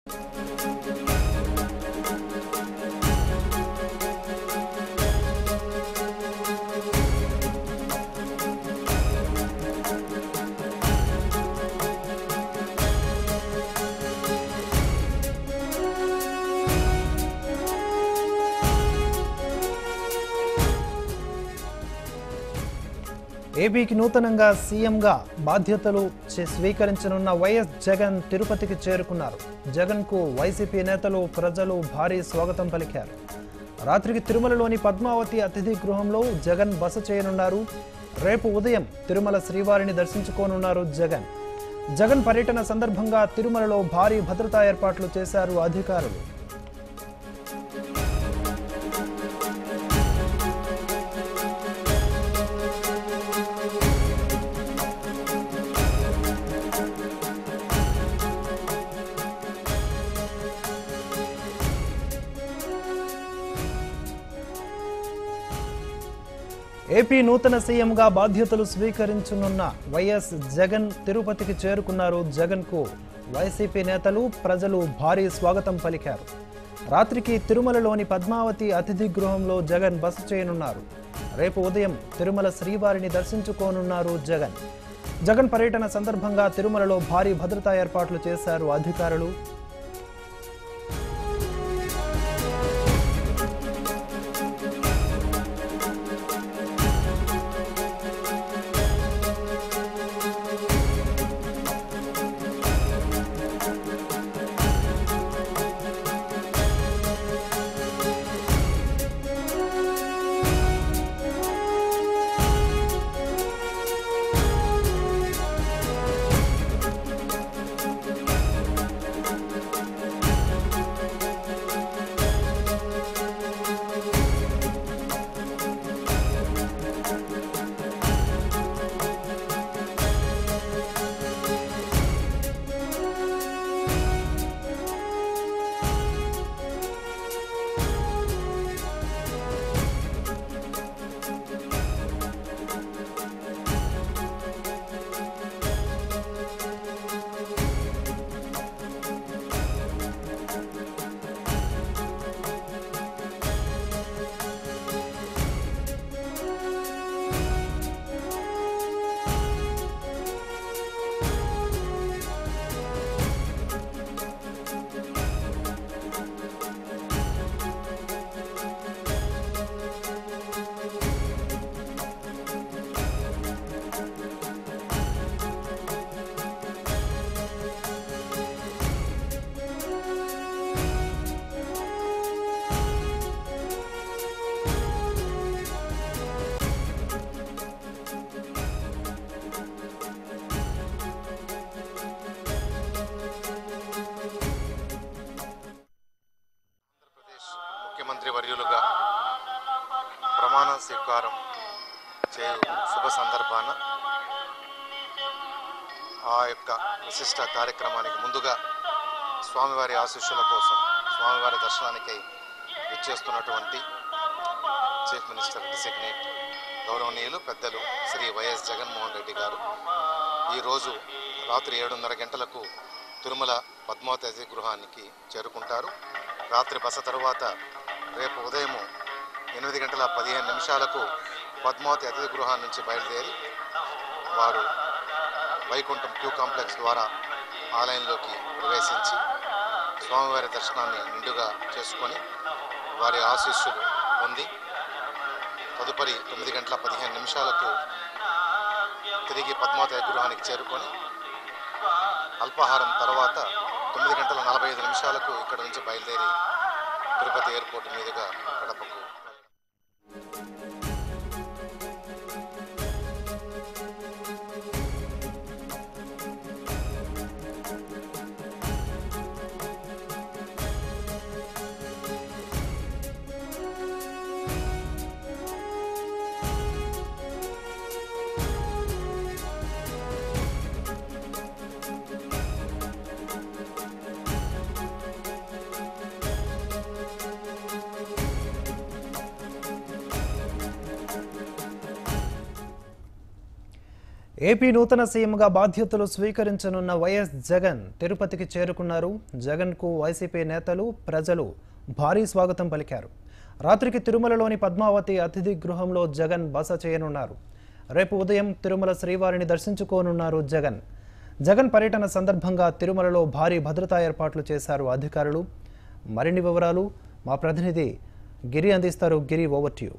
ఏపీకి నూతనంగా సీఎంగా బాధ్యతలు చే- స్వీకరించనున్న వైఎస్ జగన్ తిరుపతికి చేరుకున్నారు జగన్కు వైసీపీ నేతలు ప్రజలు భారీ స్వాగతం పలికారు రాత్రికి తిరుమలలోని పద్మావతి అతిథి గృహంలో జగన్ బస చేయనున్నారు రేపు ఉదయం తిరుమల శ్రీవారిని దర్శించుకోనున్నారు జగన్ జగన్ పర్యటన సందర్భంగా తిరుమలలో భారీ భద్రతా ఏర్పాట్లు చేశారు అధికారులు ఏపీ నూతన సీఎంగా బాధ్యతలు స్వీకరించనున్న వైఎస్ జగన్ తిరుపతికి చేరుకున్నారు జగన్కు వైసీపీ నేతలు ప్రజలు భారీ స్వాగతం పలికారు రాత్రికి తిరుమలలోని పద్మావతి అతిథి గృహంలో జగన్ బస చేయనున్నారు రేపు ఉదయం తిరుమల శ్రీవారిని దర్శించుకోనున్నారు జగన్ జగన్ పర్యటన సందర్భంగా తిరుమలలో భారీ భద్రతా ఏర్పాట్లు చేశారు అధికారులు ఆంధ్రప్రదేశ్ ముఖ్యమంత్రి వర్యులుగా ప్రమాణ స్వీకారం చేయు శుభ సందర్భాన ఆ యొక్క విశిష్ట కార్యక్రమానికి ముందుగా స్వామివారి ఆశీస్సుల కోసం స్వామివారి దర్శనానికై విచ్చేస్తున్నటువంటి చీఫ్ మినిస్టర్ డిసిగ్నేట్ గౌరవనీయులు పెద్దలు శ్రీ వైఎస్ జగన్మోహన్ రెడ్డి గారు ఈరోజు రాత్రి ఏడున్నర గంటలకు తిరుమల పద్మావతి అతిథి గృహానికి చేరుకుంటారు రాత్రి బస తరువాత రేపు ఉదయం ఎనిమిది గంటల పదిహేను నిమిషాలకు పద్మావతి అతిథి గృహం నుంచి బయలుదేరి వారు వైకుంఠం క్యూ కాంప్లెక్స్ ద్వారా ఆలయంలోకి ప్రవేశించి స్వామివారి దర్శనాన్ని నిండుగా చేసుకొని వారి ఆశీస్సులు పొంది తదుపరి తొమ్మిది గంటల పదిహేను నిమిషాలకు తిరిగి పద్మావతి గృహానికి చేరుకొని అల్పాహారం తర్వాత తొమ్మిది గంటల నలభై ఐదు నిమిషాలకు ఇక్కడ నుంచి బయలుదేరి తిరుపతి ఎయిర్పోర్ట్ మీదుగా కడపకు ఏపీ నూతన సీఎంగా బాధ్యతలు స్వీకరించనున్న వైఎస్ జగన్ తిరుపతికి చేరుకున్నారు జగన్కు వైసీపీ నేతలు ప్రజలు భారీ స్వాగతం పలికారు రాత్రికి తిరుమలలోని పద్మావతి అతిథి గృహంలో జగన్ బస చేయనున్నారు రేపు ఉదయం తిరుమల శ్రీవారిని దర్శించుకోనున్నారు జగన్ జగన్ పర్యటన సందర్భంగా తిరుమలలో భారీ భద్రతా ఏర్పాట్లు చేశారు అధికారులు మరిన్ని వివరాలు మా ప్రతినిధి గిరి అందిస్తారు Giri over to you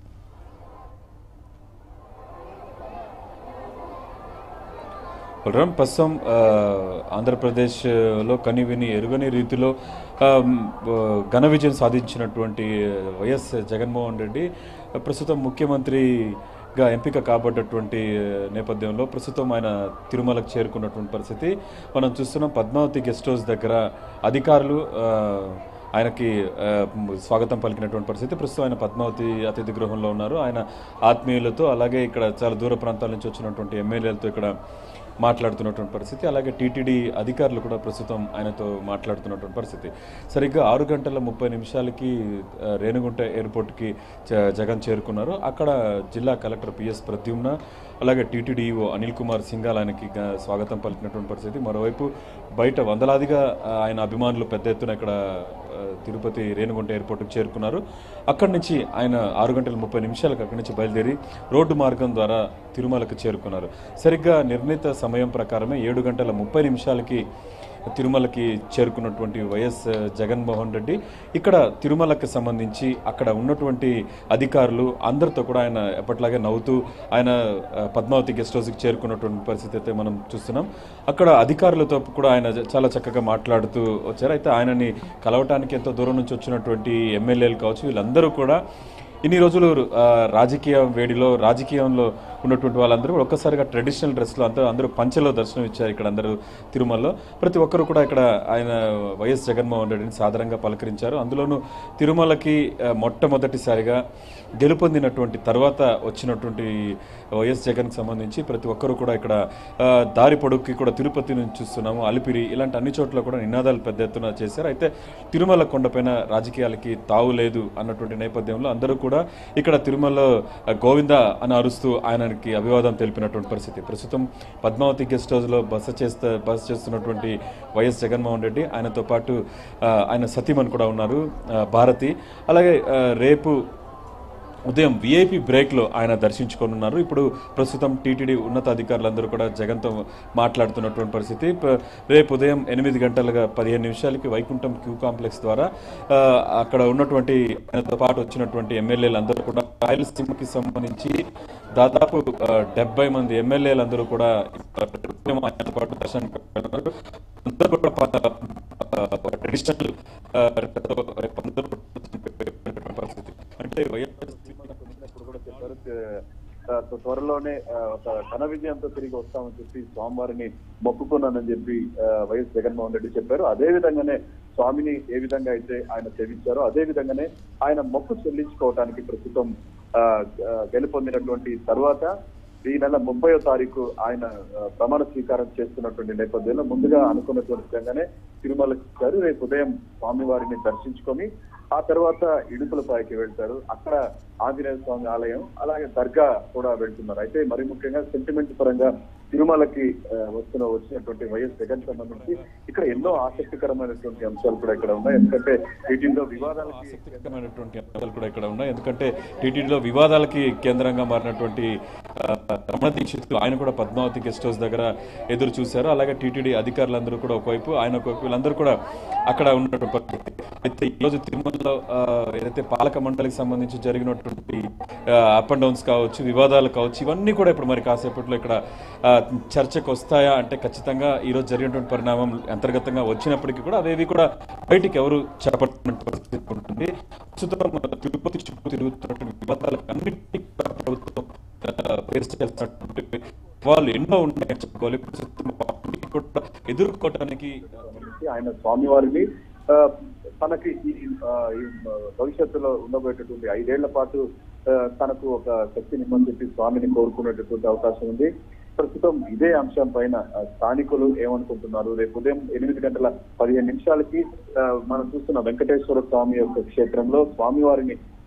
Balaram ప్రస్తుతం ఆ, ఆంధ్రప్రదేశ్లో కనివిని ఎరుగని రీతిలో ఆ, మ్, ఆ, ఘన విజయం సాధించినటువంటి వైఎస్ జగన్మోహన్ రెడ్డి ప్రస్తుతం ముఖ్యమంత్రిగా ఎంపిక కాబడ్డటువంటి నేపథ్యంలో ప్రస్తుతం ఆయన తిరుమలకు చేరుకున్నటువంటి పరిస్థితి మనం చూస్తున్నాం పద్మావతి గెస్ట్ హౌస్ దగ్గర అధికారులు ఆ, ఆయనకి ఆ, స్వాగతం పలికినటువంటి పరిస్థితి ప్రస్తుతం ఆయన పద్మావతి అతిథి గృహంలో ఉన్నారు ఆయన ఆత్మీయులతో అలాగే ఇక్కడ చాలా దూర ప్రాంతాల నుంచి వచ్చినటువంటి ఎమ్మెల్యేలతో ఇక్కడ మాట్లాడుతున్నటువంటి పరిస్థితి అలాగే టీటీడీ అధికారులు కూడా ప్రస్తుతం ఆయనతో మాట్లాడుతున్నటువంటి పరిస్థితి సరిగ్గా ఆరు గంటల ముప్పై నిమిషాలకి ఆ, రేణిగుంట ఎయిర్పోర్ట్కి జ- జగన్ చేరుకున్నారు అక్కడ జిల్లా కలెక్టర్ పిఎస్ ప్రద్యుమ్న అలాగే టీటీడీఓ అనిల్ కుమార్ సింఘాల్ ఆయనకి గా- స్వాగతం పలికినటువంటి పరిస్థితి మరోవైపు బయట వందలాదిగా ఆ, ఆయన అభిమానులు పెద్ద ఎత్తున ఇక్కడ ఆ, తిరుపతి రేణిగుంట ఎయిర్పోర్ట్కి చేరుకున్నారు అక్కడి నుంచి ఆయన ఆరు గంటల ముప్పై నిమిషాలకు అక్కడి నుంచి బయలుదేరి రోడ్డు మార్గం ద్వారా తిరుమలకు చేరుకున్నారు సరిగ్గా నిర్ణీత సమయం ప్రకారమే ఏడు గంటల ముప్పై నిమిషాలకి తిరుమలకి చేరుకున్నటువంటి వైఎస్ జగన్మోహన్ రెడ్డి ఇక్కడ తిరుమలకి సంబంధించి అక్కడ ఉన్నటువంటి అధికారులు అందరితో కూడా ఆయన ఎప్పట్లాగే నవ్వుతూ ఆయన ఆ, పద్మావతి గెస్ట్ హౌస్కి చేరుకున్నటువంటి పరిస్థితి అయితే మనం చూస్తున్నాం అక్కడ అధికారులతో కూడా ఆయన చాలా చక్కగా మాట్లాడుతూ వచ్చారు అయితే ఆయనని కలవటానికి ఎంతో దూరం నుంచి వచ్చినటువంటి ఎమ్మెల్యేలు కావచ్చు వీళ్ళందరూ కూడా ఇన్ని రోజులు ఆ, రాజకీయ వేడిలో రాజకీయంలో ఉన్నటువంటి వాళ్ళందరూ కూడా ఒక్కసారిగా ట్రెడిషనల్ డ్రెస్లో అంతా అందరూ పంచెలో దర్శనం ఇచ్చారు ఇక్కడ అందరూ తిరుమలలో ప్రతి ఒక్కరు కూడా ఇక్కడ ఆయన వైఎస్ జగన్మోహన్ రెడ్డిని సాధారణంగా పలకరించారు అందులోనూ తిరుమలకి ఆ, మొట్టమొదటిసారిగా గెలుపొందినటువంటి తర్వాత వచ్చినటువంటి వైఎస్ జగన్కి సంబంధించి ప్రతి ఒక్కరు కూడా ఇక్కడ ఆ, దారి పొడుక్కి కూడా తిరుపతి నుంచి చూస్తున్నాము అలిపిరి ఇలాంటి అన్ని చోట్ల కూడా నినాదాలు పెద్ద ఎత్తున చేశారు అయితే తిరుమల కొండపైన రాజకీయాలకి తావు లేదు అన్నటువంటి నేపథ్యంలో అందరూ కూడా ఇక్కడ తిరుమలలో ఆ, గోవింద అని అరుస్తూ ఆయనకి అభివాదం తెలిపినటువంటి పరిస్థితి ప్రస్తుతం పద్మావతి గెస్ట్ హౌస్లో బస చేస్తా బస చేస్తున్నటువంటి వైఎస్ జగన్మోహన్ రెడ్డి ఆయనతో పాటు ఆ, ఆయన సతీమణి కూడా ఉన్నారు ఆ, భారతి అలాగే ఆ, రేపు ఉదయం విఐపి బ్రేక్లో ఆయన దర్శించుకోనున్నారు ఇప్పుడు ప్రస్తుతం టీటీడీ ఉన్నతాధికారులందరూ కూడా జగన్తో మాట్లాడుతున్నటువంటి పరిస్థితి ప- రేపు ఉదయం ఎనిమిది గంటలుగా పదిహేను నిమిషాలకి వైకుంఠం క్యూ కాంప్లెక్స్ ద్వారా ఆ, అక్కడ ఉన్నటువంటి ఆయనతో పాటు వచ్చినటువంటి ఎమ్మెల్యేలు అందరూ కూడా రాయలసీమకి సంబంధించి దాదాపు డెబ్బై మంది ఎమ్మెల్యేలందరూ కూడా ఉదయం ఆయనతో పాటు దర్శనం పెట్టుకున్నారు. అందరూ కూడా ట్రెడిషనల్ పరిస్థితి అంటే వైఎస్ ఇప్పుడు కూడా చెప్పారు ఆ, త్వరలోనే ఆ, ఒక ఘన విజయంతో తిరిగి వస్తామని చెప్పి స్వామివారిని మొక్కుకున్నానని చెప్పి ఆ, వైఎస్ జగన్మోహన్ రెడ్డి చెప్పారు అదే విధంగానే స్వామిని ఏ విధంగా అయితే ఆయన సేవించారో అదే విధంగానే ఆయన మొక్కు చెల్లించుకోవటానికి ప్రస్తుతం ఆ, ఆ, గెలుపొందినటువంటి తర్వాత ఈ నెల ముప్పయో తారీఖు ఆయన ఆ, ప్రమాణ స్వీకారం చేస్తున్నటువంటి నేపథ్యంలో ముందుగా అనుకున్నటువంటి విధంగానే తిరుమలకి వచ్చారు రేపు ఉదయం స్వామివారిని దర్శించుకొని ఆ తర్వాత ఇడుపులపాయకి వెళ్తారు అక్కడ ఆంజనేయ స్వామి ఆలయం అలాగే దర్గా కూడా వెళ్తున్నారు అయితే మరి ముఖ్యంగా సెంటిమెంట్ పరంగా తిరుమలకి ఆ, వస్తున్న వచ్చినటువంటి వైఎస్ జగన్ సంబంధించి ఇక్కడ ఎన్నో ఆసక్తికరమైనటువంటి అంశాలు కూడా ఇక్కడ ఉన్నాయి ఎందుకంటే వీటిల్లో వివాదాలకి ఆసక్తికరమైనటువంటి అంశాలు కూడా ఇక్కడ ఉన్నాయి ఎందుకంటే టీటీడీలో వివాదాలకి కేంద్రంగా మారినటువంటి ఆ, రమణ దీక్షిత్ ఆయన కూడా పద్మావతి గెస్ట్ హౌస్ దగ్గర ఎదురు చూశారు అలాగే టీటీడీ అధికారులందరూ కూడా ఒకవైపు ఆయన ఒకవైపు వీళ్ళందరూ కూడా అక్కడ ఉన్నటువంటి పరిస్థితి అయితే ఈరోజు తిరుమలలో ఆ, ఏదైతే పాలక మండలికి సంబంధించి జరిగినటువంటి అప్ అండ్ డౌన్స్ కావచ్చు వివాదాలు కావచ్చు ఇవన్నీ కూడా ఇప్పుడు మరి కాసేపట్లో ఇక్కడ ఆ, చర్చకు వస్తాయా అంటే ఖచ్చితంగా ఈరోజు జరిగినటువంటి పరిణామం అంతర్గతంగా వచ్చినప్పటికీ కూడా అవేవి కూడా బయటికి ఎవరు చేపట్టినటువంటి పరిస్థితి ఉంటుంది ప్రస్తుతం మన తిరుపతి చుట్టూ తిరుగుతున్నటువంటి వివాదాలకు అన్నింటినీ కూడా ప్రభుత్వం ఆ, ఫేస్ చేస్తున్నటువంటి వాళ్ళు ఎన్నో ఉన్నాయని చెప్పుకోవాలి ప్రస్తుతం వాటిని కూడా ఎదుర్కోవటానికి సంబంధించి ఆయన స్వామివారిని ఆ, తనకి ఈ ఆ, ఈ భవిష్యత్తులో ఉండబోయేటటువంటి ఐదేళ్ల పాటు ఆ, తనకు ఒక శక్తిని ఇమ్మని చెప్పి స్వామిని కోరుకునేటటువంటి అవకాశం ఉంది ప్రస్తుతం ఇదే అంశం పైన ఆ, స్థానికులు ఏమనుకుంటున్నారు రేపు ఉదయం ఎనిమిది గంటల పదిహేను నిమిషాలకి ఆ, మనం చూస్తున్న వెంకటేశ్వర స్వామి యొక్క క్షేత్రంలో స్వామివారిని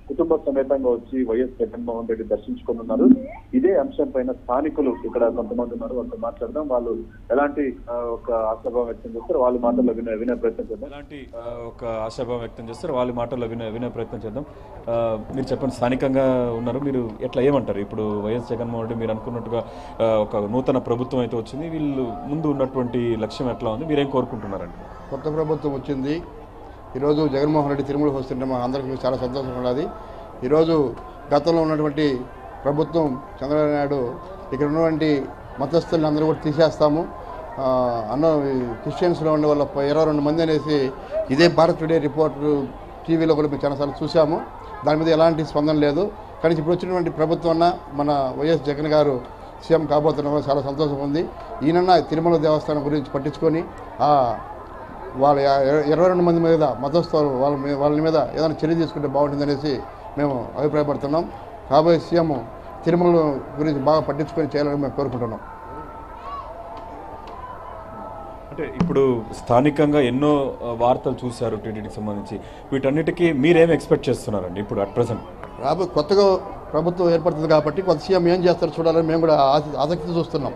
కుటుంబ సమేతంగా వచ్చి వైఎస్ జగన్మోహన్ రెడ్డి దర్శించుకున్నారు ఇదే అంశం పైన స్థానికులు ఇక్కడ కొంతమంది ఉన్నారు వాళ్ళతో మాట్లాడదాం వాళ్ళు ఎలాంటి ఆ, ఒక ఆశాభావం వ్యక్తం చేస్తారు వాళ్ళ మాటల్లో వినే వినే ప్రయత్నం చేద్దాం ఎలాంటి ఆ, ఒక ఆశాభావం వ్యక్తం చేస్తారు వాళ్ళ మాటల్లో వినే వినే ప్రయత్నం చేద్దాం ఆ, మీరు చెప్పండి స్థానికంగా ఉన్నారు మీరు ఎట్లా ఏమంటారు ఇప్పుడు వైఎస్ జగన్మోహన్ రెడ్డి మీరు అనుకున్నట్టుగా ఆ, ఒక నూతన ప్రభుత్వం అయితే వచ్చింది వీళ్ళు ముందు ఉన్నటువంటి లక్ష్యం ఎట్లా ఉంది మీరేం కోరుకుంటున్నారండి కొత్త ప్రభుత్వం వచ్చింది ఈరోజు జగన్మోహన్ రెడ్డి తిరుమలకు వస్తుంటే మా అందరికీ చాలా సంతోషంగా ఉన్నది ఈరోజు గతంలో ఉన్నటువంటి ప్రభుత్వం చంద్రబాబు నాయుడు ఇక్కడ ఉన్నటువంటి మతస్థుల్ని అందరూ కూడా తీసేస్తాము ఆ, అన్న ఈ క్రిస్టియన్స్లో ఉండే వాళ్ళ ప- ఇరవై రెండు మంది అనేసి ఇదే భారత్ టుడే రిపోర్ట్ టీవీలో కూడా మేము చాలాసార్లు చూసాము దాని మీద ఎలాంటి స్పందన లేదు కానీ ఇప్పుడు వచ్చినటువంటి ప్రభుత్వం అన్న మన వైఎస్ జగన్ గారు సీఎం కాబోతున్నాం చాలా సంతోషం ఉంది ఈయనన్న తిరుమల దేవస్థానం గురించి పట్టించుకొని ఆ వాళ్ళ ఇర- ఇరవై రెండు మంది మీద మతస్థులు వాళ్ళ మీద వాళ్ళ మీద ఏదైనా చర్య తీసుకుంటే బాగుంటుందనేసి మేము అభిప్రాయపడుతున్నాం కాబోయే సీఎం తిరుమల గురించి బాగా పట్టించుకొని చేయాలని మేము కోరుకుంటున్నాం అంటే ఇప్పుడు స్థానికంగా ఎన్నో ఆ, వార్తలు చూశారు టీటీడీకి సంబంధించి వీటన్నిటికీ మీరేం ఎక్స్పెక్ట్ చేస్తున్నారండి ఇప్పుడు అట్ ప్రజెంట్ రాబోయే కొత్తగా ప్రభుత్వం ఏర్పడుతుంది కాబట్టి కొత్త సీఎం ఏం చేస్తారో చూడాలని మేము కూడా ఆస- ఆసక్తి చూస్తున్నాం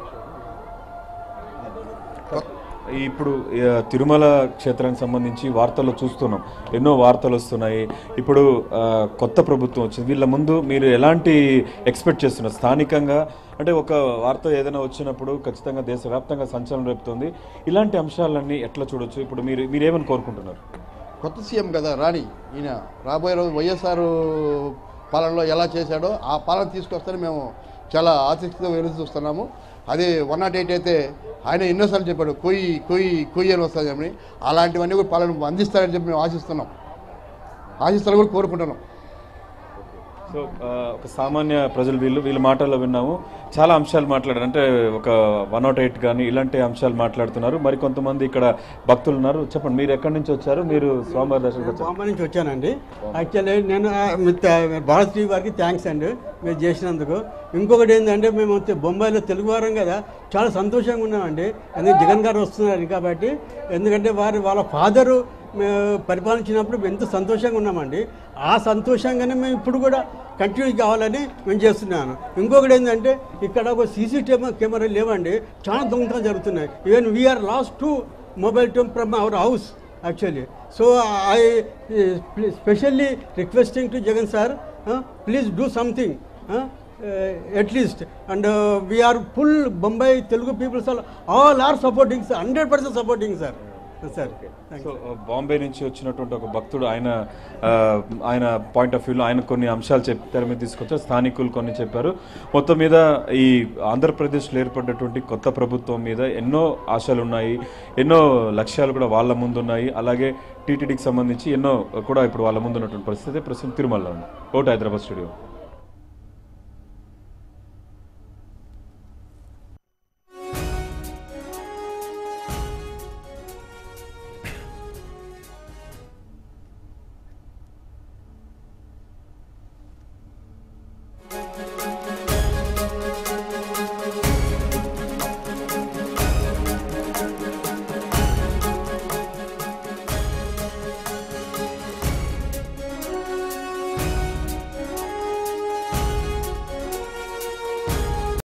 ఇప్పుడు ఆ, తిరుమల క్షేత్రానికి సంబంధించి వార్తల్లో చూస్తున్నాం ఎన్నో వార్తలు వస్తున్నాయి ఇప్పుడు ఆ, కొత్త ప్రభుత్వం వచ్చింది వీళ్ళ ముందు మీరు ఎలాంటి ఎక్స్పెక్ట్ చేస్తున్నారు స్థానికంగా అంటే ఒక వార్త ఏదైనా వచ్చినప్పుడు ఖచ్చితంగా దేశవ్యాప్తంగా సంచలనం రేపుతుంది ఇలాంటి అంశాలన్నీ ఎట్లా చూడొచ్చు ఇప్పుడు మీరు మీరేమని కోరుకుంటున్నారు కొత్త సీఎం కదా రాణి ఈయన రాబోయే రోజు వైఎస్ఆర్ పాలనలో ఎలా చేశాడో ఆ పాలన తీసుకొస్తారని మేము చాలా ఆసక్తితో ఎదురు చూస్తున్నాము అదే వన్ నాట్ ఎయిట్ అయితే ఆయన ఎన్నోసార్లు చెప్పాడు కొయ్యి కొయ్యి కొయ్యి అని వస్తుందని అలాంటివన్నీ కూడా పాలన అందిస్తారని చెప్పి మేము ఆశిస్తున్నాం ఆశిస్తారని కూడా కోరుకుంటున్నాం సో ఆ, ఒక సామాన్య ప్రజలు వీళ్ళు వీళ్ళ మాటల్లో విన్నాము చాలా అంశాలు మాట్లాడారు అంటే ఒక వన్ నాట్ ఎయిట్ కానీ ఇలాంటి అంశాలు మాట్లాడుతున్నారు మరి కొంతమంది ఇక్కడ భక్తులు ఉన్నారు చెప్పండి మీరు ఎక్కడి నుంచి వచ్చారు మీరు స్వామివారి దర్శనం వచ్చారు బాంబే నుంచి వచ్చానండి యాక్చువల్లీ నేను ఆ, మిత్- భారత్ టీవీ వారికి థ్యాంక్స్ అండి మీరు చేసినందుకు ఇంకొకటి ఏంటంటే మేము వచ్చే బొంబాయిలో తెలుగు వారం కదా చాలా సంతోషంగా ఉన్నామండి ఎందుకంటే జగన్ గారు వస్తున్నారు కాబట్టి ఎందుకంటే వారి వాళ్ళ ఫాదరు మేము పరిపాలించినప్పుడు మేము ఎంతో సంతోషంగా ఉన్నామండి ఆ సంతోషంగానే మేము ఇప్పుడు కూడా కంటిన్యూ కావాలని మేము చేస్తున్నాను ఇంకొకటి ఏంటంటే ఇక్కడ ఒక సీసీటీవీ కెమెరా లేవండి చాలా దొంగతనాలు జరుగుతున్నాయి even we are lost two mobile tomb from our house actually. So I uh, pl- specially requesting to Jagan sir, uh, please do something. Uh, uh, at least and uh, we are full Bombay Telugu people sir, all are supporting sir 100% supporting sir Uh, sir thank so you. Ah, Bombay నుంచి వచ్చినటువంటి ఒక భక్తుడు ఆయన ఆ, ఆయన point of వ్యూలో ఆయన కొన్ని అంశాలు చెప్పారు మీద తీసుకొచ్చారు స్థానికులు కొన్ని చెప్పారు మొత్తం మీద ఈ ఆంధ్రప్రదేశ్లో ఏర్పడినటువంటి కొత్త ప్రభుత్వం మీద ఎన్నో ఆశలు ఉన్నాయి ఎన్నో లక్ష్యాలు కూడా వాళ్ళ ముందు ఉన్నాయి అలాగే టీటీడీకి సంబంధించి ఎన్నో కూడా ఇప్పుడు వాళ్ళ ముందు ఉన్నటువంటి పరిస్థితి ప్రస్తుతం తిరుమలలో ఉంది ఓటు హైదరాబాద్ స్టూడియో